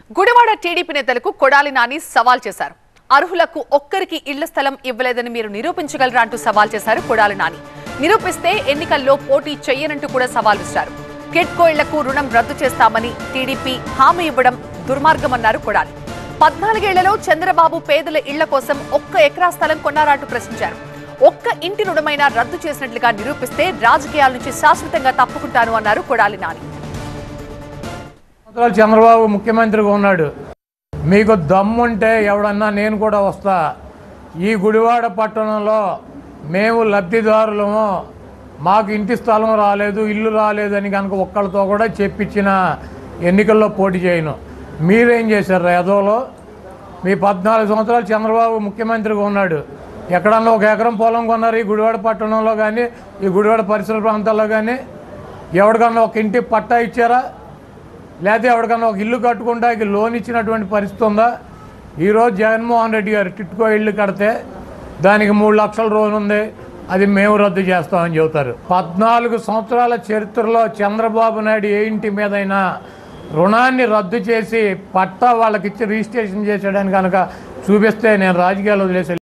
Gudivada TDP నేతలకు కొడాలి నాని సవాల్ చేశారు అర్హులకు ఒక్కరికి ఇళ్ల స్థలం ఇవ్వలేదని మీరు నిరూపించగలరా అంటూ సవాల్ చేశారు కొడాలి నాని నిరూపిస్తే ఎన్నికల్లో పోటీ చెయ్యనంటూ కూడా సవాల్ విసిరారు కిడ్కో ఇళ్లకు రుణం రద్దు చేస్తామని టీడీపీ హామీ ఇవ్వడం దుర్మార్గమన్నారు కొడాలి పద్నాలుగేళ్లలో చంద్రబాబు పేదల ఇళ్ల కోసం ఒక్క ఎకరా స్థలం కొన్నారా అంటూ ప్రశ్నించారు ఒక్క ఇంటి రుణమైనా రద్దు చేసినట్లుగా నిరూపిస్తే రాజకీయాల నుంచి శాశ్వతంగా తప్పుకుంటాను అన్నారు కొడాలి నాని సంవత్సరాలు చంద్రబాబు ముఖ్యమంత్రిగా ఉన్నాడు మీకు దమ్ముంటే ఎవడన్నా నేను కూడా వస్తా ఈ గుడివాడ పట్టణంలో మేము లబ్ధిదారులము మాకు ఇంటి స్థలం రాలేదు ఇల్లు రాలేదు అని కనుక ఒక్కళ్ళతో కూడా చెప్పించిన ఎన్నికల్లో పోటీ చేయను మీరేం చేశారు యదవలో మీ పద్నాలుగు సంవత్సరాలు చంద్రబాబు ముఖ్యమంత్రిగా ఉన్నాడు ఎక్కడన్నా ఒక ఎకరం పొలం కొన్నారు ఈ గుడివాడ పట్టణంలో కానీ ఈ గుడివాడ పరిసర ప్రాంతాల్లో కానీ ఎవరికన్నా ఒక ఇంటి పట్టా ఇచ్చారా లేకపోతే ఎవరికన్నా ఒక ఇల్లు కట్టుకుంటానికి లోన్ ఇచ్చినటువంటి పరిస్థితి ఉందా ఈరోజు జగన్మోహన్ రెడ్డి గారు టిట్కో ఇల్లు కడితే దానికి మూడు లక్షల లోన్ ఉంది అది మేము రద్దు చేస్తామని చెబుతారు పద్నాలుగు సంవత్సరాల చరిత్రలో చంద్రబాబు నాయుడు ఏ ఇంటి మీదైనా రుణాన్ని రద్దు చేసి పట్టా వాళ్ళకి ఇచ్చి రిజిస్ట్రేషన్ చేసేయడానికి కనుక చూపిస్తే నేను రాజకీయాలు వదిలేసి